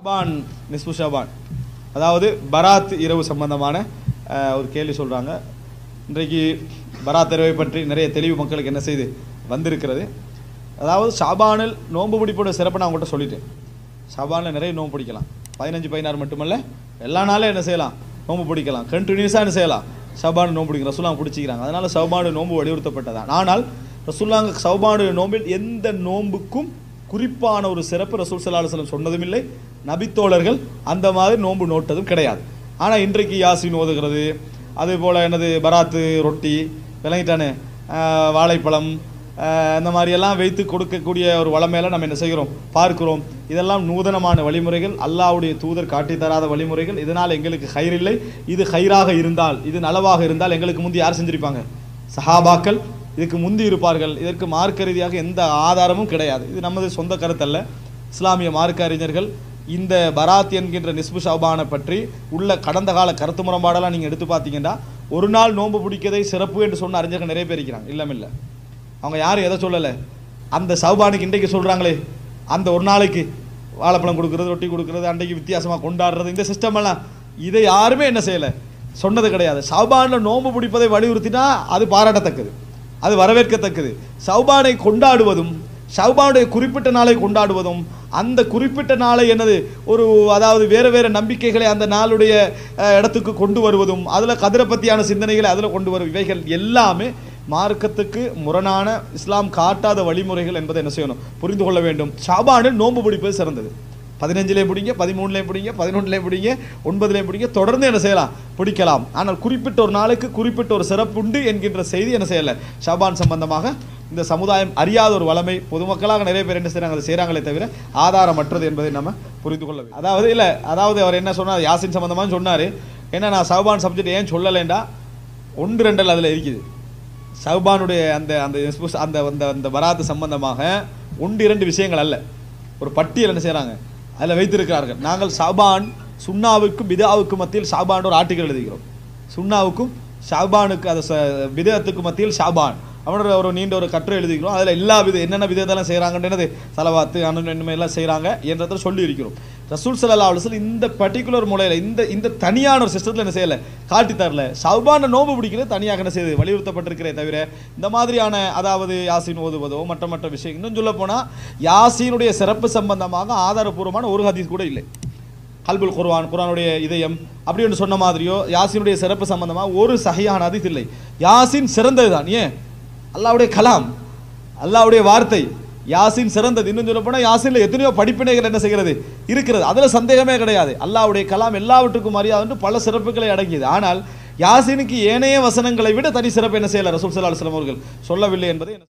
ஷாபான் நிஸ்பு ஷாபான் அதாவது பராத் இரவு சம்பந்தமான அஹ், ஒரு கேள்வி சொல்கிறாங்க இன்றைக்கு பராத் இரவை பற்றி நிறைய தெளிவு மக்களுக்கு என்ன செய்து வந்திருக்கிறது அதாவது ஷாபானில் நோன்பு பிடிப்போட சிறப்பை நான் உங்கள்கிட்ட சொல்லிட்டேன் ஷாபானில் நிறைய நோன்பு பிடிக்கலாம் பதினஞ்சு பதினாறு மட்டுமல்ல எல்லா நாளும் என்ன செய்யலாம் நோன்பு பிடிக்கலாம் கண்டினியூஸாக என்ன செய்யலாம் ஷாபான் நோன்பு பிடிக்கும் ரசூலாங்க பிடிச்சிக்கிறாங்க அதனால ஷாபானு நோன்பு வலியுறுத்தப்பட்டதான் ஆனால் ரசூலாங்க ஷாபானு நோம்பில் எந்த நோன்புக்கும் குறிப்பான ஒரு சிறப்பு ரசூல் சல்லா அலுவலம் சொன்னதும் இல்லை நபித்தோழர்கள் அந்த மாதிரி நோன்பு நோட்டதும் கிடையாது ஆனால் இன்றைக்கு யாசின் ஓதுகிறது அதே போல் என்னது பராத்து ரொட்டி விளங்கிட்டானே ஆஹ் வாழைப்பழம் ஆஹ் இந்த மாதிரியெல்லாம் வைத்து கொடுக்கக்கூடிய ஒரு வளமையில நம்ம என்ன செய்கிறோம் பார்க்கிறோம் இதெல்லாம் நூதனமான வழிமுறைகள் அல்லாஹ்வுடைய தூதர் காட்டி தராத வழிமுறைகள் இதனால் எங்களுக்கு ஹைர் இல்லை இது ஹைராக இருந்தால் இது நலவாக இருந்தால் எங்களுக்கு முந்தி யார் செஞ்சிருப்பாங்க சஹாபாக்கள் இதுக்கு முந்தி இருப்பார்கள் இதற்கு மார்க்க ரீதியாக எந்த ஆதாரமும் கிடையாது இது நமது சொந்த கருத்தல்ல இஸ்லாமிய மார்க்க அறிஞர்கள் இந்த பராத் என்கின்ற நிஸ்பு ஷாபானை பற்றி உள்ள கடந்த கால கருத்து முரண்பாடெல்லாம் நீங்கள் எடுத்து பார்த்தீங்கன்னா ஒரு நாள் நோன்பு பிடிக்கதை சிறப்பு என்று சொன்ன அறிஞர்கள் நிறைய பேர் இருக்கிறாங்க இல்லமில்ல அவங்க யாரும் எதை சொல்லலை அந்த சௌபானுக்கு இன்றைக்கு சொல்கிறாங்களே அந்த ஒரு நாளைக்கு வாழைப்பழம் கொடுக்குறது ரொட்டி கொடுக்குறது அன்றைக்கு வித்தியாசமாக கொண்டாடுறது இந்த சிஸ்டம் எல்லாம் இதை யாருமே என்ன செய்யலை சொன்னது கிடையாது சௌபானில் நோன்பு பிடிப்பதை வலியுறுத்தினா அது பாராட்டத்தக்கது அது வரவேற்கத்தக்கது சௌபானை கொண்டாடுவதும் ஷவுபானுடைய குறிப்பிட்ட நாளை கொண்டாடுவதும் அந்த குறிப்பிட்ட நாளை என்னது ஒரு அதாவது வேறு வேறு நம்பிக்கைகளை அந்த நாளுடைய அஹ், இடத்துக்கு கொண்டு வருவதும் அதில் கதிரை பற்றியான சிந்தனைகளை அதில் கொண்டு வரும் இவைகள் எல்லாமே மார்க்கத்துக்கு முரணான இஸ்லாம் காட்டாத வழிமுறைகள் என்பதை என்ன செய்யணும் புரிந்து கொள்ள வேண்டும் ஷாபானில் நோன்பு பிடிப்பது சிறந்தது பதினஞ்சுலேயும் பிடிங்க பதிமூணுலேயும் பிடிங்க பதினொன்றுலேயும் பிடிங்க ஒன்பதுலேயும் பிடிங்க தொடர்ந்து என்ன செய்யலாம் பிடிக்கலாம் ஆனால் குறிப்பிட்ட ஒரு நாளுக்கு குறிப்பிட்ட ஒரு சிறப்புண்டு என்கின்ற செய்தி என்ன செய்யலை ஷாபான் சம்பந்தமாக இந்த சமுதாயம் அறியாத ஒரு வளமை பொதுமக்களாக நிறைய பேர் என்ன செய்கிறாங்க அதை செய்கிறாங்களே தவிர ஆதாரமற்றது என்பதை நம்ம புரிந்து கொள்ள வேண்டும் அதாவது இல்லை அதாவது அவர் என்ன சொன்னார் யாசின் சம்பந்தமாக சொன்னார் ஏன்னா நான் சஹபான் சப்ஜெக்ட் ஏன் சொல்லலைண்டா ஒன்று ரெண்டல் அதில் இருக்குது சஹபானுடைய அந்த அந்த எஸ்புஸ்- அந்த அந்த அந்த பராத்து சம்பந்தமாக ஒன்று இரண்டு விஷயங்கள் அல்ல ஒரு பட்டியல் என்ன செய்கிறாங்க அதில் வைத்திருக்கிறார்கள் நாங்கள் ஷாபான் சுன்னாவுக்கும் பிதாவுக்கும் மத்தியில் ஷாபான் ஒரு ஆர்டிக்கல் எழுதுகிறோம் சுன்னாவுக்கும் ஷாபானுக்கு அது ச- பிதத்துக்கு மத்தியில் ஷாபான் அவனோட ஒரு நீண்ட ஒரு கட்டுரை எழுதிக்கிறோம் அதில் எல்லா வித என்னென்ன விதத்தெல்லாம் செய்கிறாங்கன்றது சலவாத்து அண்ணன் எல்லாம் செய்கிறாங்க என்றதை சொல்லி இருக்கிறோம் ரசூல் சல்லா அலுவல் இந்த பர்டிகுலர் முறையில் இந்த இந்த தனியான ஒரு சிஸ்டத்தில் என்ன செய்யலை காட்டி தரல சௌபான நோம்பு பிடிக்கிறது தனியாக என்ன செய்யுது வலியுறுத்தப்பட்டிருக்கிறே தவிர இந்த மாதிரியான அதாவது யாசின் ஓதுவதோ மற்ற மற்ற விஷயம் இன்னும் சொல்ல போனால் யாசீனுடைய சிறப்பு சம்பந்தமாக ஆதாரபூர்வமான ஒரு ஹதீஸ் கூட இல்லை கல்புல் குர்ஆன் குர்ஆனுடைய இதயம் அப்படி ஒன்று சொன்ன மாதிரியோ யாசினுடைய சிறப்பு சம்பந்தமாக ஒரு சஹியான ஹதீஸ் இல்லை யாசின் சிறந்தது தான் ஏன் அல்லாவுடைய கலாம் அல்லாவுடைய வார்த்தை யாசின் சிறந்தது இன்னும் சொல்ல போனால் யாசின்ல எத்தனையோ படிப்பினைகள் என்ன செய்கிறது இருக்கிறது அதுல சந்தேகமே கிடையாது அல்லாவுடைய கலாம் எல்லாவற்றுக்கும் மரியாதை பல சிறப்புகளை அடங்கியது ஆனால் யாசினுக்கு ஏனைய வசனங்களை விட தனி சிறப்பு என்ன செய்யல ரசூல் ஸல்லல்லாஹு அலைஹி வஸல்லம் அவர்கள் சொல்லவில்லை என்பதை